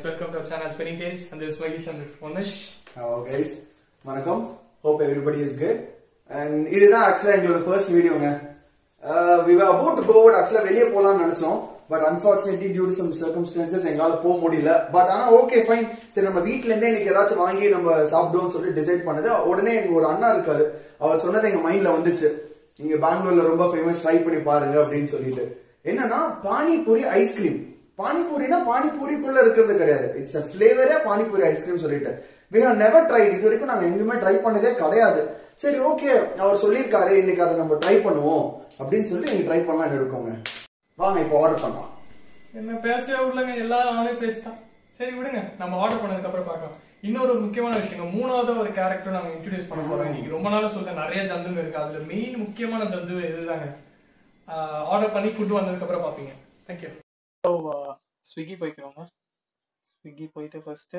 welcome to our channel Spinning Tales and this is Vagish and this is Monesh. Hello guys வணக்கம் hope everybody is good and இதுதான் actually எங்களோட first வீடியோங்க we were about to go out actually வெளியே போலாம்னு நினைச்சோம் but unfortunately due to some circumstances எங்களால போக முடியல பட் ஆனா ஓகே ஃபைன் சரி நம்ம வீட்ல இருந்தே இன்னைக்கு ஏதாச்சும் வாங்கி நம்ம சாப்பிடுவோம்னு சொல்லி டிசைட் பண்ணது உடனே எங்க ஒரு அண்ணா இருக்காரு அவர் சொன்னது எங்க மைண்ட்ல வந்துச்சு இங்க பெங்களூர்ல ரொம்ப ஃபேமஸ் ட்ரை பண்ணி பாருங்க அப்படின்னு சொல்லிட்டு என்னன்னா பானிபூரி ஐஸ்கிரீம் பானிபூரினா பானிபூரிக்குள்ள இருக்கிறது கிடையாது இட்ஸ் அ ஃபிளேவரே பானிபூரி ஐஸ்கிரீம் சொல்லிட்டு வி ஹவ் நெவர் ட்ரைட் இது வரைக்கும் நாங்க எங்குமே ட்ரை பண்ணதே கிடையாது சரி ஓகே அவர் சொல்லியிருக்காரு இன்னைக்கு அதை நம்ம ட்ரை பண்ணுவோம் அப்படின்னு சொல்லி நீங்க ட்ரை பண்ணலாம்னு இருக்கோங்க வாங்க இப்போ ஆர்டர் பண்ணலாம் என்ன பேசவே விடலங்க எல்லாரும் அவனே பேசிட்டான் சரி விடுங்க நம்ம ஆர்டர் பண்ணதுக்கு அப்புறம் பார்க்கலாம் இன்னொரு முக்கியமான விஷயம் மூணாவது ஒரு கேரக்டர் நாங்க இன்ட்ரடியூஸ் பண்ண போறோம் இன்னைக்கு ரொம்ப நாளா சொல்ல நிறைய ஜந்துங்க இருக்கு அதுல மெயின் முக்கியமான ஜந்து இதுதாங்க ஆர்டர் பண்ணி ஃபுட் வந்ததுக்கு அப்புறம் பாப்பீங்க தேங்க்யூ ஸோ ஸ்விக்கி போய்க்கிறோங்க ஸ்விக்கி போயிட்டு ஃபர்ஸ்ட்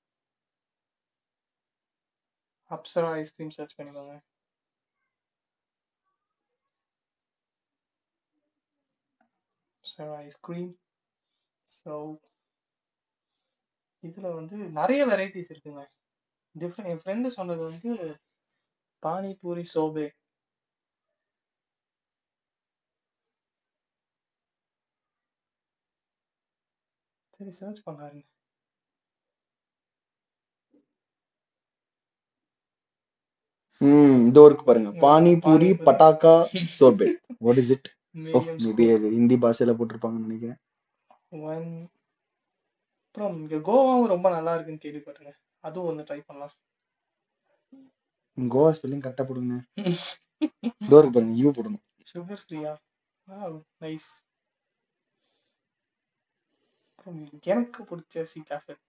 அப்சரா ஐஸ்கிரீம் சர்ச் பண்ணிக்கோங்க அப்சரா ஐஸ்கிரீம் ஸோ இதுல வந்து நிறைய வெரைட்டிஸ் இருக்குங்க டிஃப்ரெண்ட் என் ஃப்ரெண்டு சொன்னது வந்து பானிபூரி சோபே சரி சர்ச் பண்ணாருங்க ம் இதோ இருக்கு பாருங்க பானிபூரி பானிபூரி. பட்டாக்கா சோர்பே what is it oh Medium maybe அது ஹிந்தி பாஷையில போட்டிருப்பாங்கன்னு நினைக்கிறேன் ஒன் அப்புறம் இங்க கோவாவும் ரொம்ப நல்லா இருக்குன்னு கேள்விப்பட்டேங்க அதுவும் ஒன்று ட்ரை பண்ணலாம் கோவா ஸ்பெல்லிங் கரெக்டா போடுங்க இதோ இருக்கு பாருங்க யூ போடணும் சுகர் ஃப்ரீயா நைஸ் அப்புறம் எனக்கு பிடிச்ச சீதாஃபர்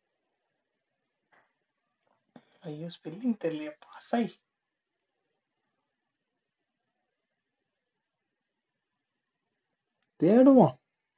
ஐயோ ஸ்பெல்லிங் தெரியலையப்பா சை தேடுவோம்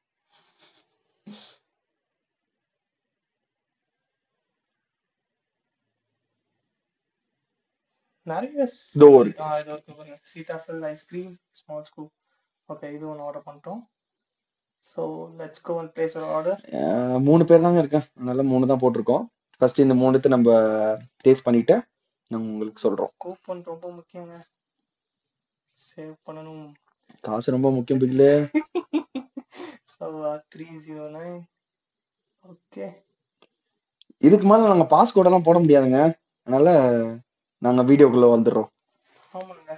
நிறைய இதோ இருக்கு. ஆ, இதோ இருக்கு பாருங்க sitaphal ice cream small scoop okay இது ஒன்று ஆர்டர் பண்ணிட்டோம் so let's go and place ஒரு ஆர்டர் அஹ் மூணு பேர் தாங்க இருக்கேன் அதனால மூணு தான் போட்டிருக்கோம் ஃபர்ஸ்ட் இந்த மூணுத்தை நம்ம டேஸ்ட் பண்ணிட்டு நம்ம உங்களுக்கு சொல்றோம் கூப்பன் ரொம்ப முக்கியங்க சேவ் பண்ணணும் காசு ரொம்ப முக்கியம் bill so three zero nine okay இதுக்கு மேல நாங்க பாஸ்கோட் எல்லாம் போட முடியாதுங்க அதனால நாங்க வீடியோக்குள்ள வந்துடுறோம் ஆமாங்க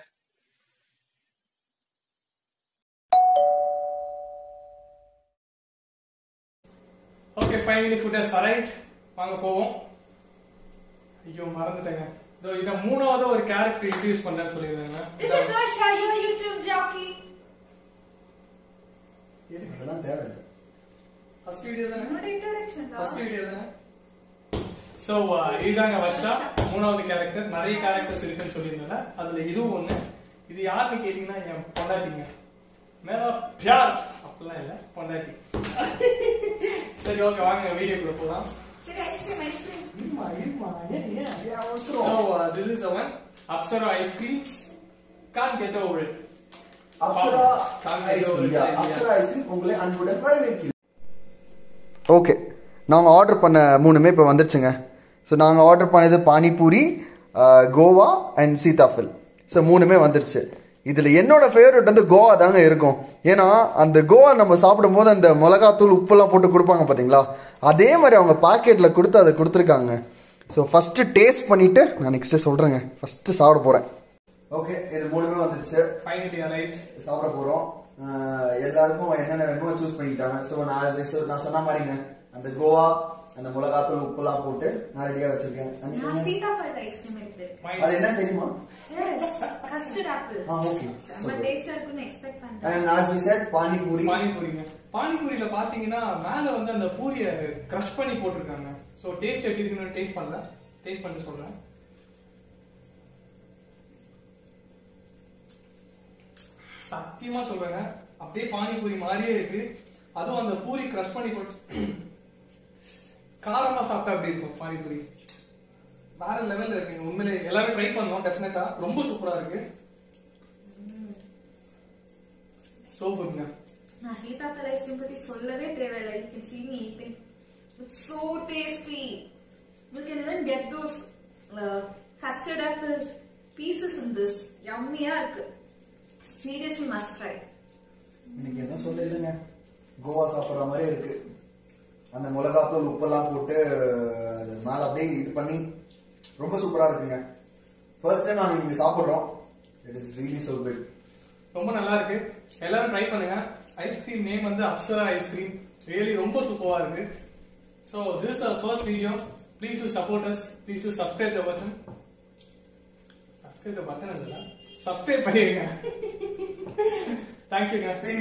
okay finally food has arrived வாங்க போவோம் ஐயோ மறந்துட்டேங்க இதோ இதை மூணாவது ஒரு கேரக்டர் இன்ட்ரடியூஸ் பண்ணேன்னு சொல்லியிருந்தாங்க This is Varsha, your YouTube jockey. அதெல்லாம் தேவை ஃபர்ஸ்ட் வீடியோ தானே என்னோட introduction தான். ஃபர்ஸ்ட் வீடியோ தானே ஸோ இதுதாங்க வர்ஷா மூணாவது கேரக்டர் நிறைய கேரக்டர்ஸ் இருக்குன்னு சொல்லியிருந்தேன் அதுல இதுவும் ஒண்ணு இது யாருன்னு கேட்டீங்கன்னா என் பொண்டாட்டிங்க மேலா பியார் அப்படிலாம் இல்ல பொண்டாட்டி சரி ஓகே வாங்க வீடியோக்குள்ள போலாம் சரி, ice cream, ice cream. இருமா இருமா ஏன் ஏன் so this is the one Apsara ice creams can't get over it Apsara தாங்க ஐஸ் இதோ ஒரு இந்தியா. idea. அப்சரா ஐஸ்கிரீம் உங்களை அன்புடன் வரவேற்கிறேன் ஓகே நாங்கள் ஆர்டர் பண்ண மூணுமே இப்போ வந்துடுச்சுங்க ஸோ நாங்கள் ஆர்டர் பண்ணது பானிபூரி அஹ், கோவா அண்ட் சீதாஃபில் ஸோ மூணுமே வந்துடுச்சு இதில் என்னோட ஃபேவரட் வந்து கோவா தாங்க இருக்கும் ஏன்னா அந்த கோவா நம்ம சாப்பிடும்போது அந்த மிளகாத்தூள் உப்பெல்லாம் போட்டு கொடுப்பாங்க பார்த்தீங்களா அதே மாதிரி அவங்க பாக்கெட்டில் கொடுத்து அதை கொடுத்துருக்காங்க ஸோ ஃபஸ்ட்டு டேஸ்ட் பண்ணிவிட்டு நான் நெக்ஸ்ட்டு சொல்கிறேங்க ஃபஸ்ட்டு சாப்பிட போகிறேன் ஓகே இது மூணுமே வந்துடுச்சு ஃபைனலி ரைட் சாப்பிட போறோம் அஹ் எல்லாருக்கும் என்னென்ன வேணுமோ சூஸ் பண்ணிட்டாங்க ஸோ நான் as I said- நான் சொன்ன மாதிரிங்க அந்த கோவா அந்த மிளகாத்தூள் உப்புலாம் போட்டு நான் ரெடியா வச்சிருக்கேன் And நான் நீங்க? சீதாப்பழ ice cream எடுத்திருக்கேன். அது என்ன தெரியுமா Yes, custard apple. ஆ ஓகே செம்ம taste ஆ இருக்கும்னு expect பண்றேன். And as we said panipuri பானிபூரிங்க பானிபூரியில பாத்தீங்கன்னா மேல வந்து அந்த பூரிய கிரஷ் பண்ணி போட்டிருக்காங்க சோ டேஸ்ட் எப்படி இருக்குன்னு டேஸ்ட் பண்ணல டேஸ்ட் பண்ணி சொல்றேன் சத்தியமா சொல்றேங்க அப்படியே பானிபூரி மாதிரியே இருக்கு அதுவும் அந்த பூரி கிரஷ் பண்ணி போட்டு காரமா சாப்பிட்டா அப்படி இருக்கும் பானிபூரி வேற லெவல்ல இருக்குங்க உண்மையிலே எல்லாரும் ட்ரை பண்ணோம் டெஃபினட்டா ரொம்ப சூப்பரா இருக்கு சோ குட்ங்க நான் சீதாப்பழ ice cream பத்தி சொல்லவே தேவையில்லை. You can see me eating with so tasty. You can even get those uh, custard apple pieces in this. Yummy இருக்கு. Seriously must try. இன்னைக்கு எதுவும் சொல்ல இல்லைங்க கோவா சாப்பிட்ற மாதிரி இருக்கு அந்த மிளகாத்தூள் உப்பெல்லாம் போட்டு அது மேல அப்படியே இது பண்ணி ரொம்ப சூப்பரா இருக்குங்க ஃபர்ஸ்ட் டைம் நாங்க இங்க சாப்பிடுறோம் it is really so good ரொம்ப நல்லா இருக்கு எல்லாரும் ட்ரை பண்ணுங்க ஐஸ்கிரீம் நேம் வந்து அப்சரா ஐஸ்கிரீம் ரியலி ரொம்ப சூப்பரா இருக்கு so this are first video please to support us please to subscribe the button subscribe the button இல்ல சப்ஸ்கிரைப் பண்ணிருங்க தேங்க்யூங்க